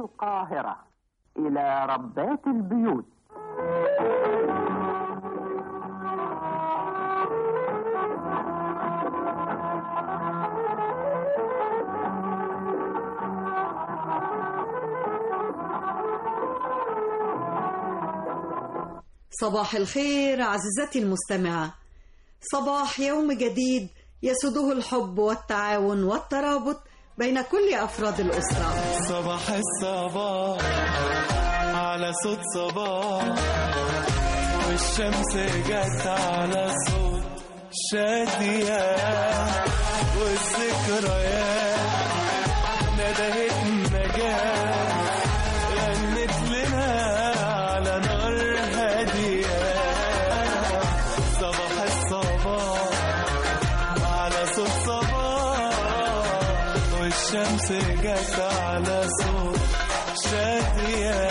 القاهرة إلى ربات البيوت صباح الخير عزيزتي المستمعة صباح يوم جديد يسوده الحب والتعاون والترابط بين كل أفراد الأسرة صباح الصباح على صوت صباح والشمس جت على صوت شادية والذكريات ندهت النجاة غنت لنا على نار هادية صباح الصباح على صوت صباح والشمس جت على صوت شادية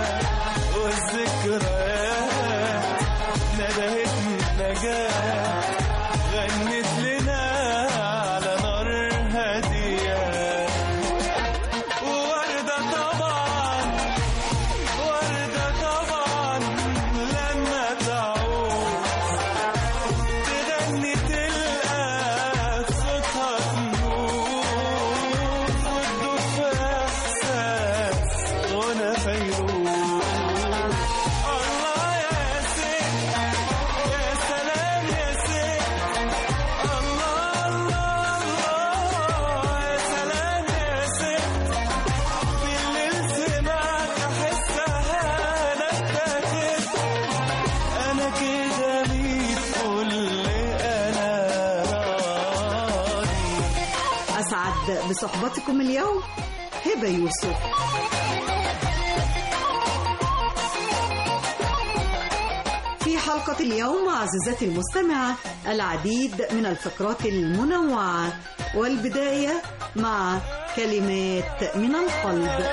والذكريات ندهت نجاة غنت لنا على نار هادية ووردة طبعا وردة طبعا لما تعود تغني تلقى صوتها تنور وتدوب في احساس غنى فيروز الله يا ست يا سلام يا ست الله الله الله يا سلام يا ست بالليل سمعت احسها نبتت انا كده ميت كل انا راضي أسعد بصحبتكم اليوم هبة يوسف في حلقة اليوم عزيزتي المستمعة العديد من الفقرات المنوعة والبداية مع كلمات من القلب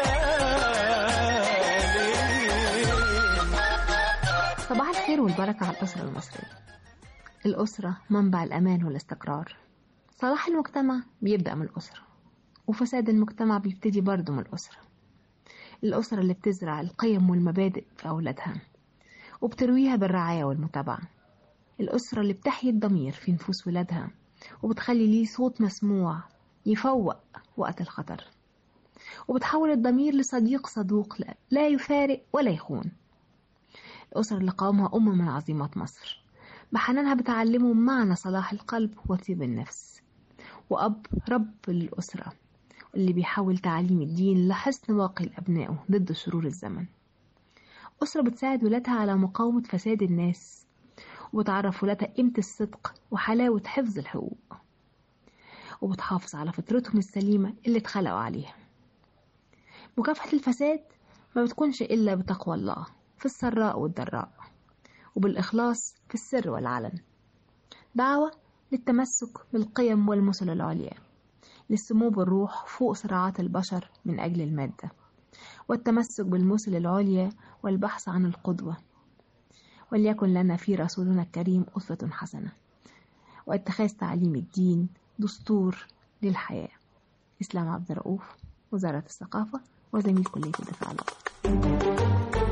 صباح الخير والبركة على الأسرة المصرية الأسرة منبع الأمان والاستقرار صلاح المجتمع بيبدأ من الأسرة وفساد المجتمع بيبتدي برضه من الأسرة الأسرة اللي بتزرع القيم والمبادئ في أولادها وبترويها بالرعاية والمتابعة الأسرة اللي بتحيي الضمير في نفوس ولادها وبتخلي ليه صوت مسموع يفوق وقت الخطر وبتحول الضمير لصديق صدوق لا- لا يفارق ولا يخون الأسرة اللي قامها أم من عظيمات مصر بحنانها بتعلمه معنى صلاح القلب وطيب النفس وأب رب للأسرة اللي بيحاول تعليم الدين لحسن واقي لأبنائه ضد شرور الزمن أسرة بتساعد ولادها على مقاومة فساد الناس وبتعرف ولادها قيمة الصدق وحلاوة حفظ الحقوق وبتحافظ على فطرتهم السليمة اللي اتخلقوا عليها مكافحة الفساد ما بتكونش إلا بتقوى الله في السراء والضراء وبالإخلاص في السر والعلن دعوة للتمسك بالقيم والمثل العليا للسمو بالروح فوق صراعات البشر من أجل المادة والتمسك بالمثل العليا والبحث عن القدوة وليكن لنا في رسولنا الكريم أسوة حسنة واتخاذ تعليم الدين دستور للحياة إسلام عبد الرؤوف وزارة الثقافة وزميل كلية الدفاع الوطني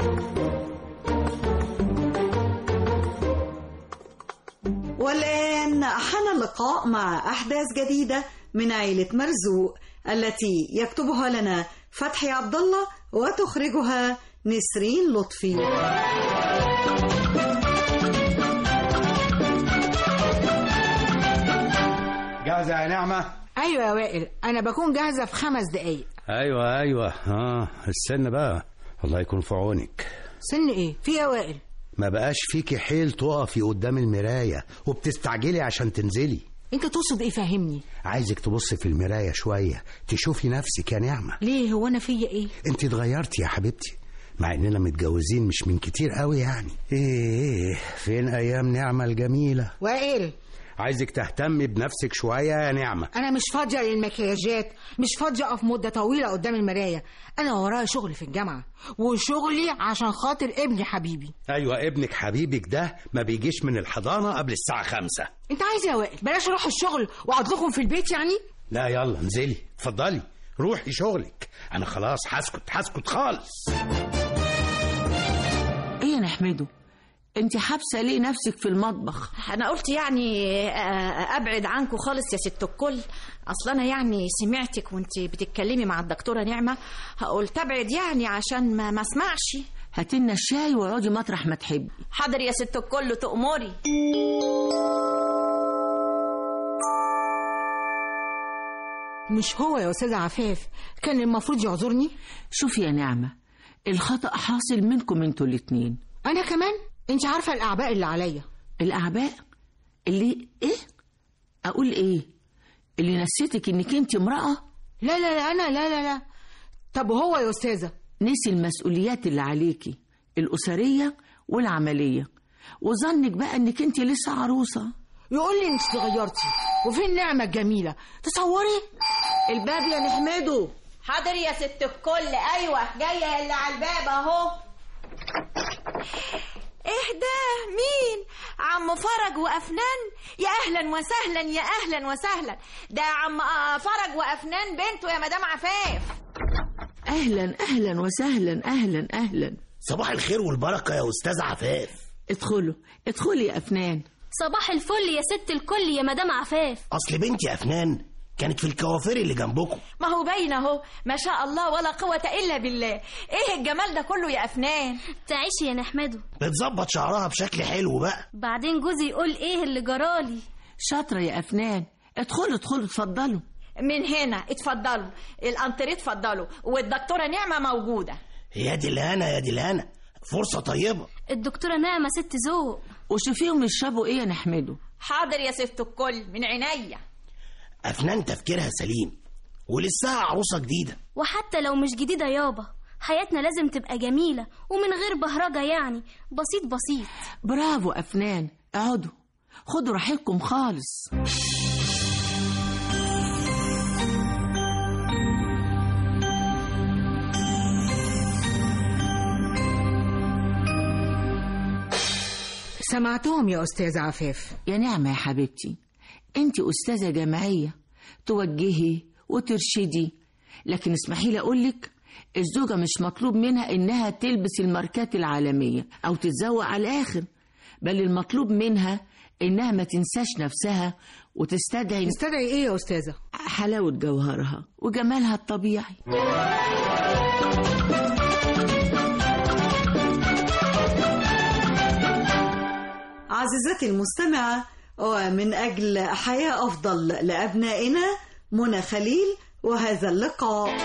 والآن حان اللقاء مع أحداث جديدة من عيلة مرزوق التي يكتبها لنا فتحي عبد الله وتخرجها نسرين لطفي جاهزة يا نعمة؟ ايوه يا وائل انا بكون جاهزه في خمس دقايق ايوه ايوه اه استنى بقى الله يكون في عونك سن ايه في يا وائل ما بقاش فيكي حيل تقفي قدام المراية وبتستعجلي عشان تنزلي انت تقصد ايه فهمني عايزك تبصي في المراية شوية تشوفي نفسك يا نعمة ليه هو انا فيا ايه انت اتغيرتي يا حبيبتي مع اننا متجوزين مش من كتير قوي يعني ايه فين ايام نعمة الجميلة وائل عايزك تهتمي بنفسك شوية يا نعمة انا مش فاضيه للمكياجات مش فاضيه اقف مده طويله قدام المرايه انا ورايا شغل في الجامعه وشغلي عشان خاطر ابني حبيبي ايوه ابنك حبيبك ده ما بيجيش من الحضانة قبل الساعة خمسة انت عايز إيه يا وائل بلاش اروح الشغل واقعد لكم في البيت يعني لا يلا انزلي اتفضلي روحي شغلك انا خلاص هسكت هسكت خالص ايه يا نحمده انت حابسه ليه نفسك في المطبخ انا قلت يعني آه، ابعد عنكم خالص يا ست الكل اصل انا يعني سمعتك وانت بتتكلمي مع الدكتوره نعمه قلت ابعد يعني عشان ما ما اسمعش هاتلنا الشاي واقعدي مطرح ما تحبي حاضر يا ست الكل تأمري مش هو يا استاذ عفاف كان المفروض يعذرني شوفي يا نعمه الخطا حاصل منكم انتوا الاتنين انا كمان انت عارفه الاعباء اللي عليا الاعباء اللي ايه اقول ايه اللي نسيتك انك انت امراه لا لا لا انا لا لا لا طب وهو يا استاذه نسي المسؤوليات اللي عليكي الاسريه والعمليه وظنك بقى انك انت لسه عروسه يقول لي انت اتغيرتي وفين النعمه الجميله تصوري الباب يا نحمده حاضر يا ست الكل ايوه جايه اللي على الباب اهو ايه ده مين عم فرج وافنان يا اهلا وسهلا يا اهلا وسهلا ده عم آه، فرج وافنان بنته يا مدام عفاف اهلا اهلا وسهلا اهلا اهلا صباح الخير والبركة يا أستاذ عفاف ادخلوا ادخلي يا افنان صباح الفل يا ست الكل يا مدام عفاف أصل بنتي أفنان كانت في الكوافير اللي جنبكم ما هو باين اهو ما شاء الله ولا قوه الا بالله ايه الجمال ده كله يا افنان تعيشي يا نحمده بتظبط شعرها بشكل حلو بقى بعدين جوزي يقول ايه اللي جرالي شاطره يا افنان ادخلوا ادخلوا اتفضلوا من هنا اتفضلوا الانتريه اتفضلوا والدكتوره نعمه موجوده يا دي الهنا يا دي الهنا فرصة طيبة الدكتورة نعمة ست ذوق وشوفيهم يشربوا ايه يا نحمده حاضر يا ست الكل من عينيا أفنان تفكيرها سليم ولسها عروسة جديدة وحتى لو مش جديدة يابا حياتنا لازم تبقى جميلة ومن غير بهرجة يعني بسيط بسيط برافو افنان اقعدوا خدوا راحتكم خالص سمعتهم يا استاذ عفاف يا نعمه يا حبيبتي انت استاذه جامعيه توجهي وترشدي لكن اسمحي لي اقول لك الزوجه مش مطلوب منها انها تلبس الماركات العالميه او تتزوق على الاخر بل المطلوب منها انها ما تنساش نفسها وتستدعي تستدعي ايه يا استاذه حلاوه جوهرها وجمالها الطبيعي عزيزتي المستمعة ومن أجل حياة أفضل لأبنائنا منى خليل وهذا اللقاء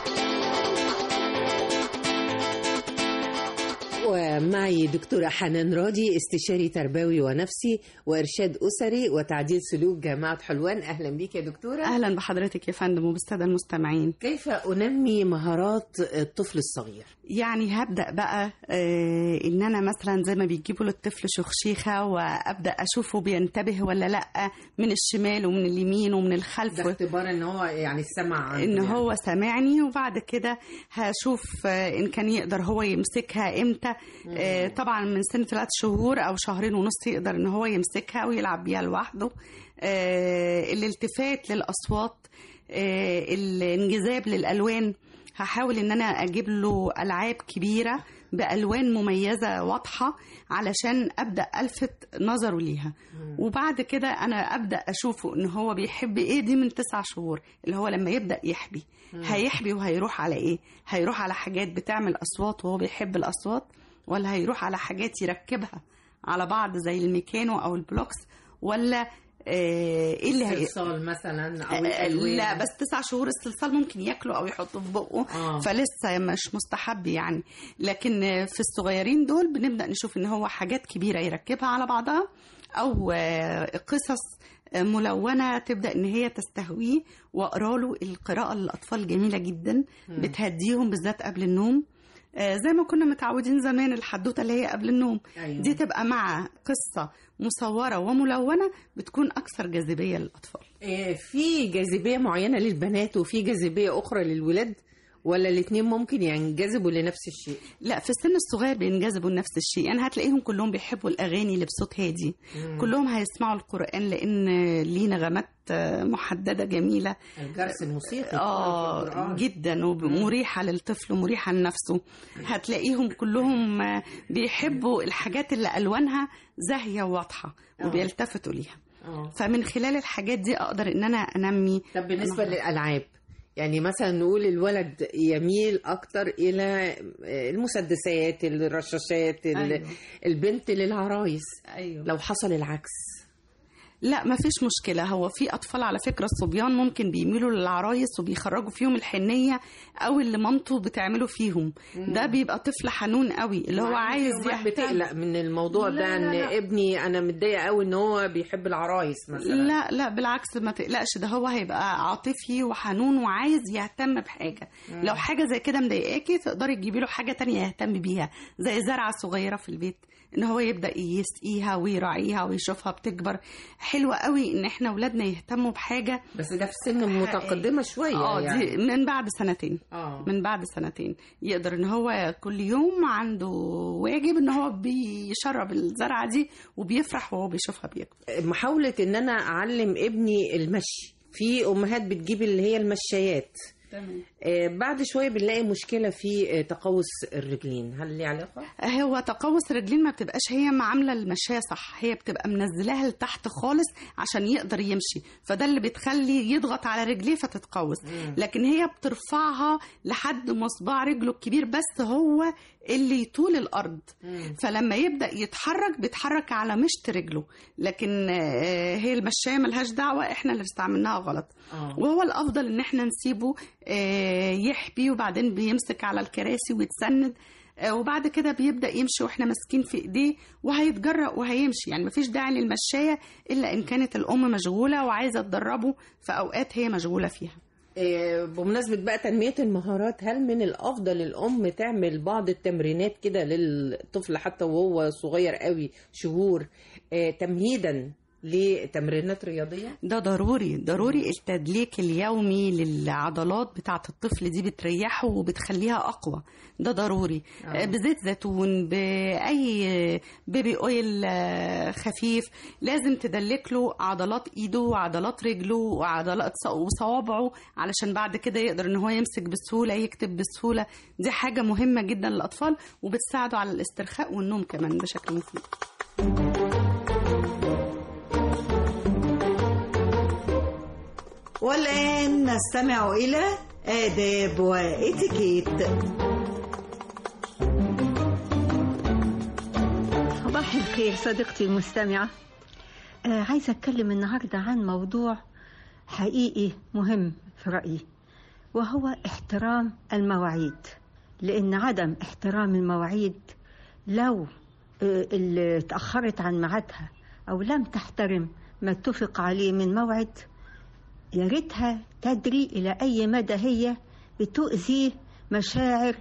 ومعي دكتورة حنان راضي استشاري تربوي ونفسي وإرشاد أسري وتعديل سلوك جامعة حلوان أهلا بيك يا دكتورة اهلا بحضرتك يا فندم وبالساده المستمعين كيف أنمي مهارات الطفل الصغير يعني هبدا بقى آه ان انا مثلا زي ما بيجيبوا للطفل شخشيخه وابدا اشوفه بينتبه ولا لا من الشمال ومن اليمين ومن الخلف ده اختبار ان هو يعني السمع عنده ان يعني. هو سامعني وبعد كده هشوف آه، ان كان يقدر هو يمسكها امتى آه، طبعا من سن ثلاث شهور او شهرين ونص يقدر ان هو يمسكها ويلعب بيها لوحده آه، الالتفات للاصوات آه، الانجذاب للالوان هحاول ان انا اجيب له العاب كبيره بالوان مميزه واضحه علشان ابدا الفت نظره ليها وبعد كده انا ابدا اشوفه ان هو بيحب ايه دي من تسع شهور اللي هو لما يبدا يحبي هيحبي وهيروح على ايه هيروح على حاجات بتعمل اصوات وهو بيحب الاصوات ولا هيروح على حاجات يركبها على بعض زي الميكانو او البلوكس ولا آه، ايه اللي هي صلصال مثلا أو آه، الألوان. لا بس تسع شهور الصلصال ممكن ياكله او يحطه في بقه آه. فلسه مش مستحب يعني لكن آه، في الصغيرين دول بنبدا نشوف ان هو حاجات كبيره يركبها على بعضها او آه، قصص آه، ملونه تبدا ان هي تستهويه واقرا له القراءه للاطفال جميله جدا مم. بتهديهم بالذات قبل النوم آه، زي ما كنا متعودين زمان الحدوته اللي هي قبل النوم أيوة. دي تبقى مع قصه مصوره وملونه بتكون اكثر جاذبيه للاطفال آه، في جاذبية معينة للبنات وفي جاذبية أخرى للولاد ولا الاتنين ممكن ينجذبوا لنفس الشيء لا في السن الصغير بينجذبوا لنفس الشيء يعني هتلاقيهم كلهم بيحبوا الاغاني اللي بصوت هادي مم. كلهم هيسمعوا القران لان ليه نغمات آه، محدده جميله الجرس الموسيقي اه جدا ومريحه للطفل ومريحه لنفسه هتلاقيهم كلهم آه، بيحبوا الحاجات اللي الوانها زاهيه وواضحه آه. وبيلتفتوا ليها آه. فمن خلال الحاجات دي اقدر ان انا انمي طب بالنسبة للألعاب يعني مثلا نقول الولد يميل أكتر إلى المسدسات الرشاشات ال- أيوة. البنت للعرايس أيوة. لو حصل العكس لا ما فيش مشكلة هو في أطفال على فكرة الصبيان ممكن بيميلوا للعرايس وبيخرجوا فيهم الحنية أو اللي مامته بتعمله فيهم ده بيبقى طفل حنون قوي اللي هو مع إن عايز في أمهات يهتم بتقلق من الموضوع لا، ده لا، ان لا. ابني انا متضايقه قوي ان هو بيحب العرايس مثلا لا لا بالعكس ما تقلقش ده هو هيبقى عاطفي وحنون وعايز يهتم بحاجة مم. لو حاجة زي كده مضايقاكي تقدري تجيبي له حاجة تانية يهتم بيها زي زرعة صغيرة في البيت ان هو يبدا يسقيها ويراعيها ويشوفها بتكبر حلوة قوي ان احنا اولادنا يهتموا بحاجة بس ده في سن متقدمه شويه اه يعني. دي من بعد سنتين آه. من بعد سنتين يقدر ان هو كل يوم عنده واجب ان هو بيشرب الزرعه دي وبيفرح وهو بيشوفها بيكبر محاوله ان انا اعلم ابني المشي في امهات بتجيب اللي هي المشايات تمام آه، بعد شويه بنلاقي مشكله في آه، تقوس الرجلين هل ليه علاقه هو تقوس الرجلين ما بتبقاش هي عامله المشايه صح هي بتبقى منزلاها لتحت خالص عشان يقدر يمشي فده اللي بتخلي يضغط على رجليه فتتقوس مم. لكن هي بترفعها لحد ما صباع رجله الكبير بس هو اللي يطول الارض فلما يبدا يتحرك بيتحرك على مشط رجله لكن آه، هي المشايه ملهاش دعوه احنا اللي استعملناها غلط آه. وهو الافضل ان احنا نسيبه آه، يحبي وبعدين بيمسك على الكراسي ويتسند آه، وبعد كده بيبدا يمشي واحنا ماسكين في ايديه وهيتجرأ وهيمشي يعني مفيش داعي للمشايه الا ان كانت الام مشغوله وعايزه تدربه في اوقات هي مشغوله فيها آه، بمناسبة بقى تنمية المهارات هل من الأفضل الأم تعمل بعض التمرينات كده للطفل حتى وهو صغير قوي شهور آه، تمهيدا لتمرينات رياضية؟ ده ضروري ضروري التدليك اليومي للعضلات بتاعة الطفل دي بتريحه وبتخليها أقوى ده ضروري آه. آه. بزيت زيتون بأي بيبي أويل آه، خفيف لازم تدلك له عضلات إيده وعضلات رجله وعضلات ص- وصوابعه علشان بعد كده يقدر إن هو يمسك بسهولة يكتب بسهولة دي حاجة مهمة جدا للأطفال وبتساعده على الاسترخاء والنوم كمان بشكل مفيد والآن نستمع إلى آداب وإتيكيت صباح الخير صديقتي المستمعة آه عايزة أتكلم النهاردة عن موضوع حقيقي مهم في رأيي وهو احترام المواعيد لأن عدم احترام المواعيد لو آه، اللي اتأخرت عن ميعادها أو لم تحترم ما اتفق عليه من موعد يا ريتها تدري إلى أي مدى هي بتؤذي مشاعر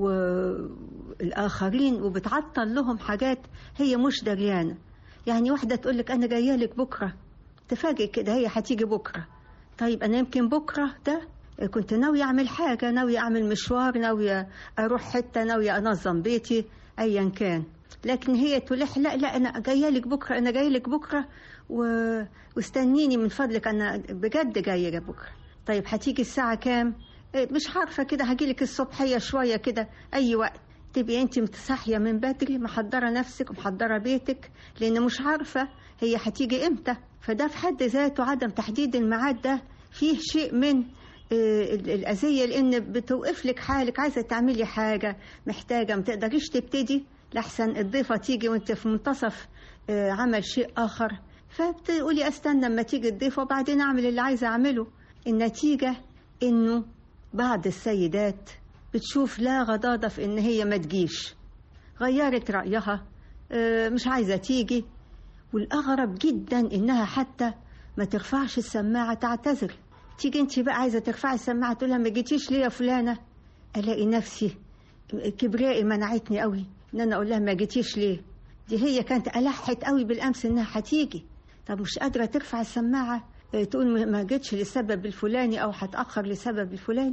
والآخرين وبتعطل لهم حاجات هي مش دريانة يعني واحدة تقول لك أنا جاية لك بكرة تفاجئ كده هي هتيجي بكرة طيب أنا يمكن بكرة ده كنت ناوية أعمل حاجة ناوية أعمل مشوار ناوية أروح حتة ناوية أنظم بيتي أيا كان لكن هي تلح لا لا أنا جاية لك بكرة أنا جاية لك بكرة و... واستنيني من فضلك أنا بجد جاية بكرة طيب هتيجي الساعة كام؟ إيه، مش عارفة كده هجيلك الصبحية شوية كده أي وقت تبقي انت صاحية من بدري محضرة نفسك ومحضرة بيتك لأن مش عارفة هي هتيجي امتى فده في حد ذاته عدم تحديد الميعاد ده فيه شيء من آه، ال- الأذية لأن بتوقف لك حالك عايزة تعملي حاجة محتاجة ما تقدريش تبتدي لحسن الضيفة تيجي وانت في منتصف آه، عمل شيء آخر فبتقولي استنى اما تيجي الضيفة وبعدين أعمل اللي عايزة أعمله النتيجة إنه بعض السيدات بتشوف لا غضاضة في إن هي ما تجيش غيرت رأيها آه، مش عايزة تيجي والأغرب جدا إنها حتى ما ترفعش السماعة تعتذر تيجي انت بقى عايزة ترفعي السماعة تقول لها ما جيتيش ليه يا فلانة ألاقي نفسي كبرائي منعتني قوي إن أنا أقول لها ما جيتيش ليه دي هي كانت ألحت قوي بالأمس إنها هتيجي طب مش قادرة ترفع السماعة آه، تقول ما- ما جيتش للسبب الفلاني أو هتأخر للسبب الفلاني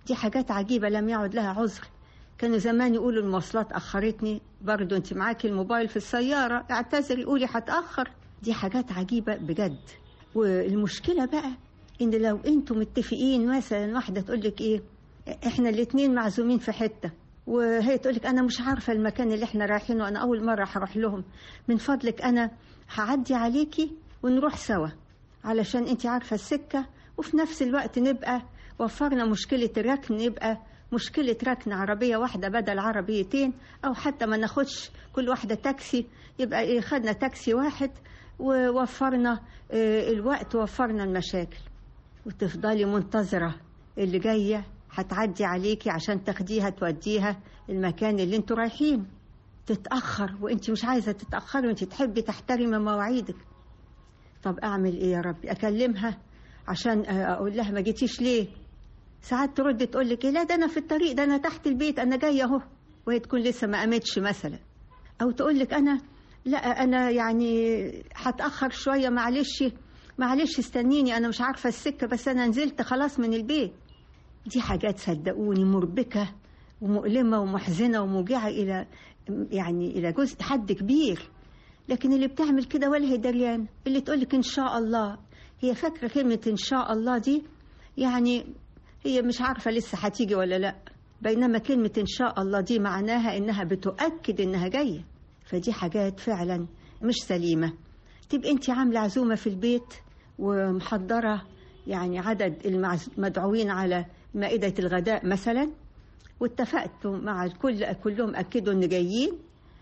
دي حاجات عجيبة لم يعد لها عذر كانوا زمان يقولوا المواصلات أخرتني برضو أنت معاكي الموبايل في السيارة اعتذري قولي هتأخر دي حاجات عجيبة بجد والمشكلة بقى إن لو أنتوا متفقين مثلا واحدة تقولك إيه إحنا الاتنين معزومين في حتة وهي تقولك أنا مش عارفة المكان اللي إحنا رايحينه أنا أول مرة هروح لهم من فضلك أنا هعدي عليكي ونروح سوا علشان أنت عارفة السكة وفي نفس الوقت نبقى وفرنا مشكلة الركن يبقى مشكلة ركن عربية واحدة بدل عربيتين أو حتى ما ناخدش كل واحدة تاكسي يبقى إيه خدنا تاكسي واحد ووفرنا آه، الوقت ووفرنا المشاكل وتفضلي منتظرة اللي جاية هتعدي عليكي عشان تاخديها توديها المكان اللي انتوا رايحين تتأخر وانت مش عايزة تتأخري وانت تحبي تحترمي مواعيدك طب اعمل ايه يا ربي اكلمها عشان آه، اقول لها ما جيتيش ليه ساعات ترد تقول لك إيه لا ده انا في الطريق ده انا تحت البيت انا جايه اهو وهي تكون لسه ما قامتش مثلا او تقول لك انا لا انا يعني هتاخر شويه معلش معلش استنيني انا مش عارفه السكه بس انا نزلت خلاص من البيت دي حاجات صدقوني مربكه ومؤلمه ومحزنه وموجعه الى يعني الى جزء حد كبير لكن اللي بتعمل كده ولا هي دريان اللي تقولك ان شاء الله هي فاكره كلمه ان شاء الله دي يعني هي مش عارفه لسه هتيجي ولا لا بينما كلمه ان شاء الله دي معناها انها بتؤكد انها جايه فدي حاجات فعلا مش سليمه تبقى انت عامله عزومه في البيت ومحضره يعني عدد المدعوين على مائده الغداء مثلا واتفقتوا مع الكل كلهم اكدوا ان جايين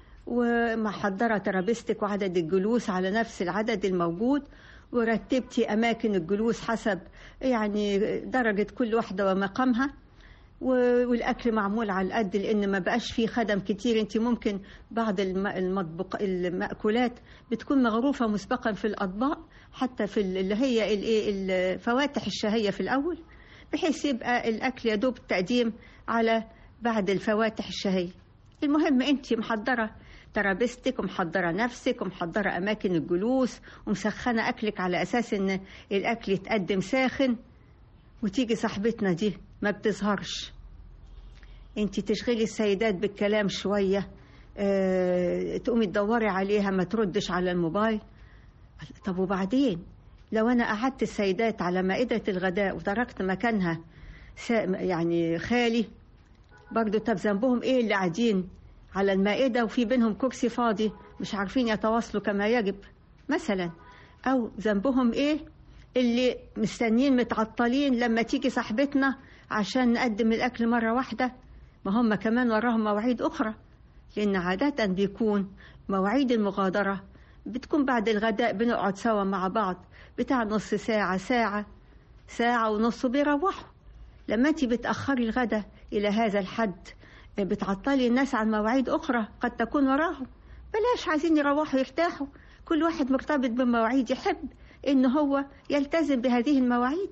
ومحضره ترابيزتك وعدد الجلوس على نفس العدد الموجود ورتبتي اماكن الجلوس حسب يعني درجه كل واحده ومقامها و- والاكل معمول على القد لان ما بقاش فيه خدم كتير انت ممكن بعض الم- المطبخ المأكولات بتكون مغروفه مسبقا في الاطباق حتى في ال- اللي هي الايه الفواتح الشهيه في الاول بحيث يبقى الاكل يدوب التقديم على بعد الفواتح الشهيه المهم انت محضره ترابيزتك ومحضره نفسك ومحضره اماكن الجلوس ومسخنه اكلك على اساس ان الاكل يتقدم ساخن وتيجي صاحبتنا دي ما بتظهرش انت تشغلي السيدات بالكلام شويه اه تقومي تدوري عليها ما تردش على الموبايل طب وبعدين لو انا قعدت السيدات على مائده الغداء وتركت مكانها سا- يعني خالي برضو طب ذنبهم ايه اللي قاعدين على المائدة وفي بينهم كرسي فاضي مش عارفين يتواصلوا كما يجب مثلا أو ذنبهم إيه اللي مستنيين متعطلين لما تيجي صاحبتنا عشان نقدم الأكل مرة واحدة ما هم كمان وراهم مواعيد أخرى لأن عادة بيكون مواعيد المغادرة بتكون بعد الغداء بنقعد سوا مع بعض بتاع نص ساعة ساعة ساعة ونص بيروحوا لما انت بتأخري الغداء إلى هذا الحد بتعطلي الناس عن مواعيد أخرى قد تكون وراهم بلاش عايزين يروحوا يرتاحوا كل واحد مرتبط بمواعيد يحب إن هو يلتزم بهذه المواعيد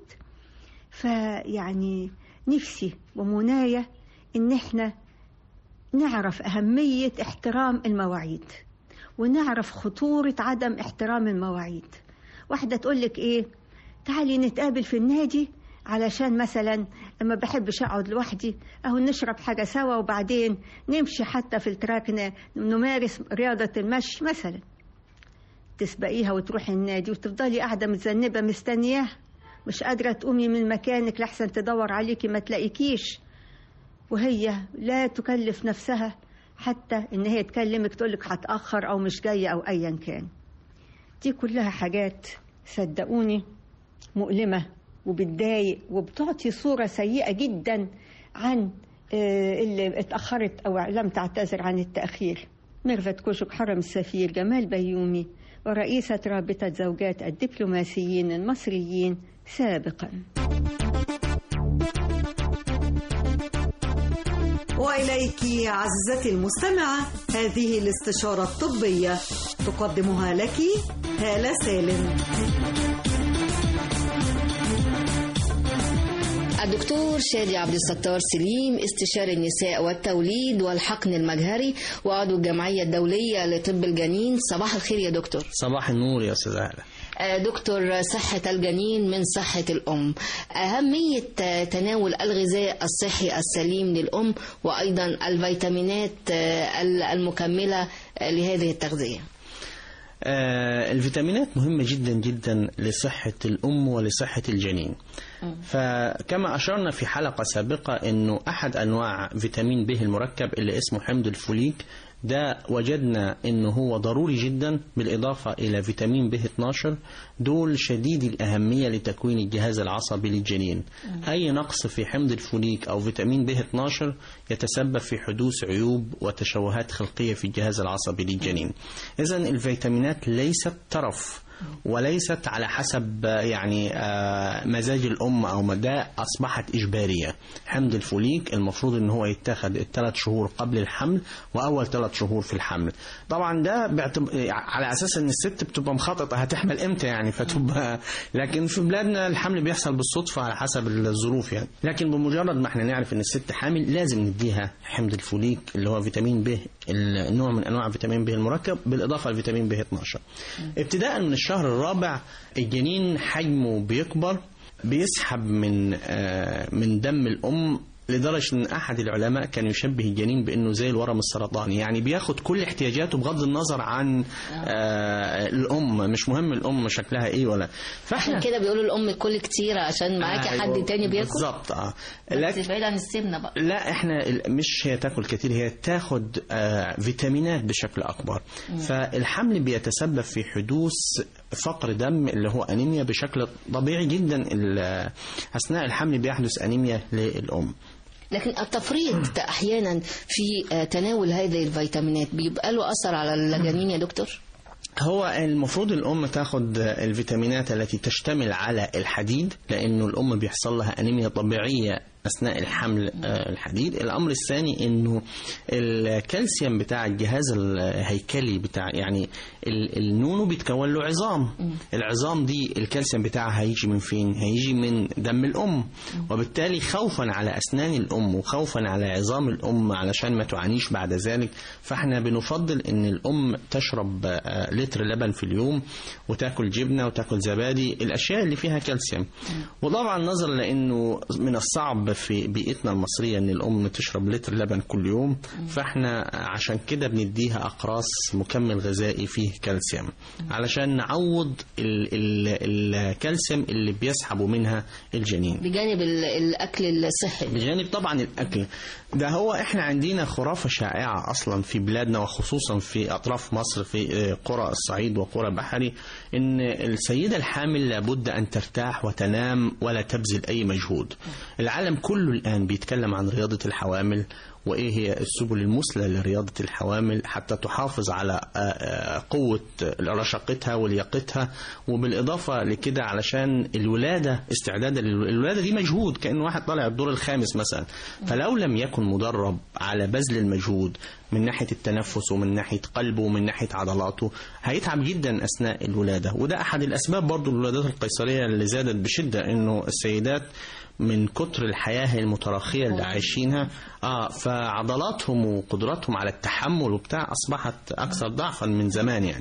فيعني نفسي ومناية إن إحنا نعرف أهمية احترام المواعيد ونعرف خطورة عدم احترام المواعيد واحدة تقولك إيه تعالي نتقابل في النادي علشان مثلا ما بحبش اقعد لوحدي اهو نشرب حاجه سوا وبعدين نمشي حتى في التراك ن- نمارس رياضه المشي مثلا تسبقيها وتروحي النادي وتفضلي قاعده متذنبه مستنياها مش قادره تقومي من مكانك لحسن تدور عليكي ما تلاقيكيش وهي لا تكلف نفسها حتى ان هي تكلمك تقولك هتاخر او مش جايه او ايا كان دي كلها حاجات صدقوني مؤلمه وبتضايق وبتعطي صورة سيئة جدا عن آه، اللي اتأخرت أو لم تعتذر عن التأخير ميرفت كوشك حرم السفير جمال بيومي ورئيسة رابطة زوجات الدبلوماسيين المصريين سابقا وإليك عزتي المستمعة هذه الاستشارة الطبية تقدمها لك هالة سالم الدكتور شادي عبد الستار سليم استشاري النساء والتوليد والحقن المجهري وعضو الجمعية الدولية لطب الجنين صباح الخير يا دكتور صباح النور يا استاذ هلا آه، دكتور صحة الجنين من صحة الأم أهمية آه، تناول الغذاء الصحي السليم للأم وأيضا الفيتامينات آه، المكملة آه، لهذه التغذية آه، الفيتامينات مهمة جدا جدا لصحة الأم ولصحة الجنين فكما أشرنا في حلقة سابقة أنه أحد أنواع فيتامين ب المركب اللي اسمه حمض الفوليك ده وجدنا أنه هو ضروري جدا بالإضافة إلى فيتامين ب 12 دول شديد الأهمية لتكوين الجهاز العصبي للجنين أي نقص في حمض الفوليك أو فيتامين ب 12 يتسبب في حدوث عيوب وتشوهات خلقية في الجهاز العصبي للجنين إذا الفيتامينات ليست ترف وليست على حسب آه، يعني آه، مزاج الأم أو مدى أصبحت إجبارية حمض الفوليك المفروض أن هو يتاخد الثلاث شهور قبل الحمل وأول ثلاث شهور في الحمل طبعا ده بيعتب... على أساس أن الست بتبقى مخططة هتحمل إمتى يعني فتبقى لكن في بلادنا الحمل بيحصل بالصدفة على حسب الظروف يعني لكن بمجرد ما احنا نعرف أن الست حامل لازم نديها حمض الفوليك اللي هو فيتامين ب النوع من أنواع فيتامين ب المركب بالإضافة لفيتامين ب 12 ابتداء من الشهر الرابع الجنين حجمه بيكبر بيسحب من آه، من دم الام لدرجة أن أحد العلماء كان يشبه الجنين بأنه زي الورم السرطاني يعني بياخد كل احتياجاته بغض النظر عن آه الأم مش مهم الأم شكلها إيه ولا عشان كده بيقولوا الأم كل كتير عشان معاكي أيوة، حد تاني بياكل بالظبط اه بس بعيد عن السمنة بقى لا احنا ال- مش هي تاكل كتير هي تاخد آه فيتامينات بشكل اكبر مم. فالحمل بيتسبب في حدوث فقر دم اللي هو انيميا بشكل طبيعي جدا ال- اثناء الحمل بيحدث انيميا للام لكن التفريط احيانا في آه، تناول هذه الفيتامينات بيبقى له اثر على الجنين يا دكتور هو المفروض الأم تاخد الفيتامينات التي تشتمل على الحديد لأنه الأم بيحصل لها أنيميا طبيعية أثناء الحمل آه، الحديد الأمر الثاني أنه الكالسيوم بتاع الجهاز الهيكلي بتاع يعني ال- النونو بيتكون له عظام العظام دي الكالسيوم بتاعها هيجي من فين هيجي من دم الأم وبالتالي خوفا على أسنان الأم وخوفا على عظام الأم علشان ما تعانيش بعد ذلك فاحنا بنفضل أن الأم تشرب آه، لتر لبن في اليوم وتاكل جبنة وتاكل زبادي الأشياء اللي فيها كالسيوم وطبعا نظرا لأنه من الصعب في بيئتنا المصرية أن الأم تشرب لتر لبن كل يوم فاحنا عشان كده بنديها أقراص مكمل غذائي فيه كالسيوم علشان نعوض ال- ال- الكالسيوم اللي بيسحبوا منها الجنين بجانب ال- الاكل الصحي بجانب طبعا الاكل ده هو احنا عندنا خرافه شائعه اصلا في بلادنا وخصوصا في اطراف مصر في آه، قرى الصعيد وقرى بحري ان السيده الحامل لابد ان ترتاح وتنام ولا تبذل اي مجهود العالم كله الان بيتكلم عن رياضه الحوامل وايه هي السبل المثلى لرياضه الحوامل حتى تحافظ على آه، آه، قوه رشاقتها ولياقتها وبالاضافه لكده علشان الولاده استعدادا للو- الولاده دي مجهود كان واحد طالع الدور الخامس مثلا فلو لم يكن مدرب على بذل المجهود من ناحيه التنفس ومن ناحيه قلبه ومن ناحيه عضلاته هيتعب جدا اثناء الولاده وده احد الاسباب برضو الولادات القيصريه اللي زادت بشده انه السيدات من كتر الحياة المتراخية اللي عايشينها اه فعضلاتهم وقدراتهم على التحمل وبتاع أصبحت أكثر ضعفا من زمان يعني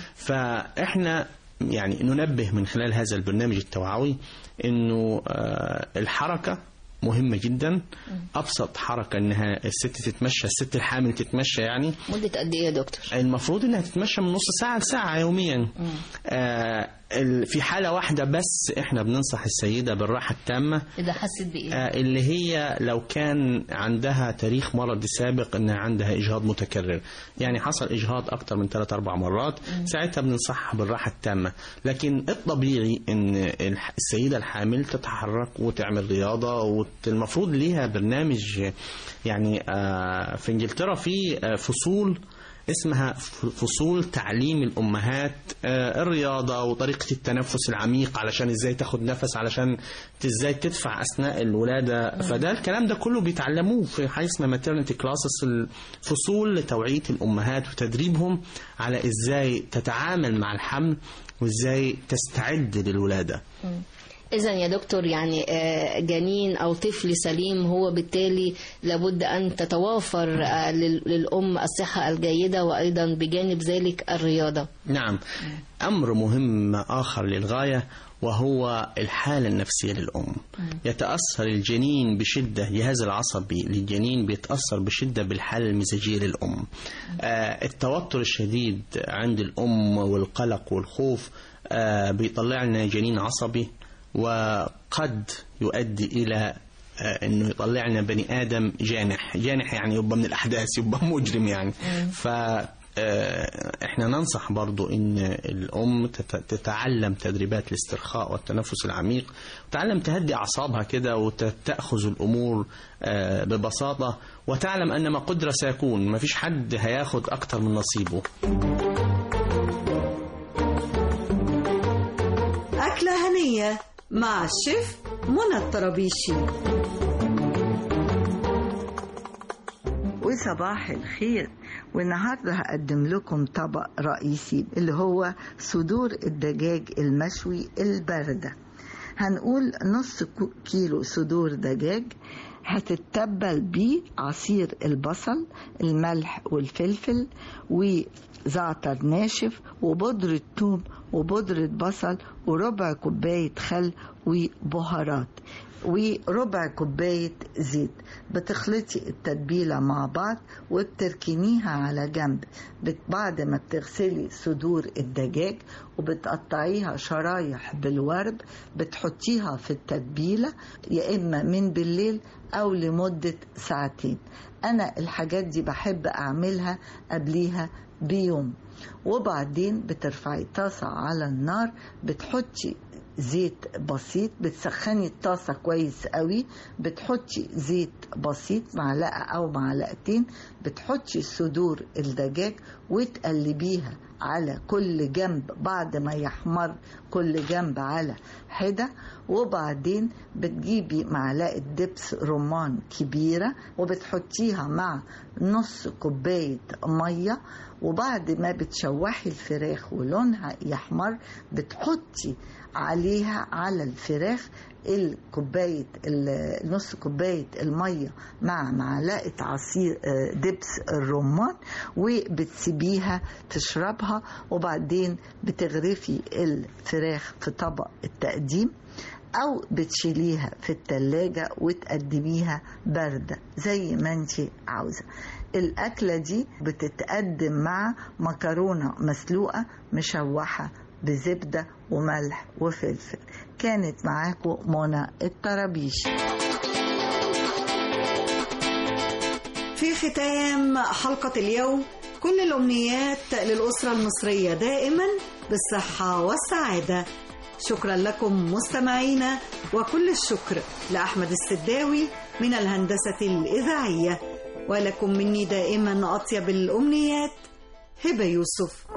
فإحنا يعني ننبه من خلال هذا البرنامج التوعوي إنه آه الحركة مهمة جدا أبسط حركة إنها الست تتمشى الست الحامل تتمشى يعني مدة قد ايه يا دكتور المفروض انها تتمشى من نص ساعه لساعه يوميا آه ال- في حاله واحده بس احنا بننصح السيده بالراحه التامه اذا حسيت بايه آه اللي هي لو كان عندها تاريخ مرضي سابق انها عندها اجهاض متكرر يعني حصل اجهاض اكتر من 3 4 مرات ساعتها بننصحها بالراحه التامه لكن الطبيعي ان الح- السيده الحامل تتحرك وتعمل رياضه والمفروض ليها برنامج يعني آه في انجلترا في آه فصول اسمها ف- فصول تعليم الامهات آه، الرياضه وطريقه التنفس العميق علشان ازاي تاخد نفس علشان ت- ازاي تدفع اثناء الولاده فده الكلام ده كله بيتعلموه في حاجه اسمها ماترنتي كلاسز الفصول لتوعيه الامهات وتدريبهم على ازاي تتعامل مع الحمل وازاي تستعد للولاده إذا يا دكتور يعني آه، جنين أو طفل سليم هو بالتالي لابد أن تتوافر آه، لل- للأم الصحة الجيدة وأيضا بجانب ذلك الرياضة نعم أمر مهم آخر للغاية وهو الحالة النفسية للأم يتأثر الجنين بشدة جهاز العصبي للجنين بيتأثر بشدة بالحالة المزاجية للأم آه، التوتر الشديد عند الأم والقلق والخوف آه، بيطلع لنا جنين عصبي وقد يؤدي إلى آه، انه يطلع لنا بني ادم جانح جانح يعني يبقى من الاحداث يبقى مجرم يعني ف آه، احنا ننصح برضو ان الام تت- تتعلم تدريبات الاسترخاء والتنفس العميق وتعلم تهدي اعصابها كده وتاخذ الامور آه، ببساطه وتعلم ان ما قدر سيكون ما فيش حد هياخد اكتر من نصيبه أكلة هنية مع الشيف منى الطرابيشي وصباح الخير والنهارده هقدم لكم طبق رئيسي اللي هو صدور الدجاج المشوي الباردة هنقول نص كو- كيلو صدور دجاج هتتبل بيه عصير البصل الملح والفلفل وزعتر ناشف وبودرة ثوم وبودرة بصل وربع كوباية خل وبهارات وربع كوباية زيت بتخلطي التتبيلة مع بعض وبتركنيها على جنب بت- بعد ما بتغسلي صدور الدجاج وبتقطعيها شرايح بالورب بتحطيها في التتبيلة يا إما من بالليل أو لمدة ساعتين أنا الحاجات دي بحب أعملها قبليها بيوم وبعدين بترفعي طاسة على النار بتحطي زيت بسيط بتسخني الطاسة كويس قوي بتحطي زيت بسيط معلقة أو معلقتين بتحطي صدور الدجاج وتقلبيها على كل جنب بعد ما يحمر كل جنب على حدة وبعدين بتجيبي معلقة دبس رمان كبيرة وبتحطيها مع نص كوباية مية وبعد ما بتشوحي الفراخ ولونها يحمر بتحطي عليها على الفراخ الكوباية ال- نص كوباية المية مع معلقة عصير آه، دبس الرمان وبتسيبيها تشربها وبعدين بتغرفي الفراخ في طبق التقديم أو بتشيليها في التلاجة وتقدميها باردة زي ما انت عاوزة الأكلة دي بتتقدم مع مكرونة مسلوقة مشوحة بزبدة وملح وفلفل كانت معاكم منى الطرابيشي في ختام حلقة اليوم كل الأمنيات للأسرة المصرية دائما بالصحة والسعادة شكرا لكم مستمعينا وكل الشكر لأحمد السداوي من الهندسة الإذاعية ولكم مني دائما أطيب الأمنيات هبة يوسف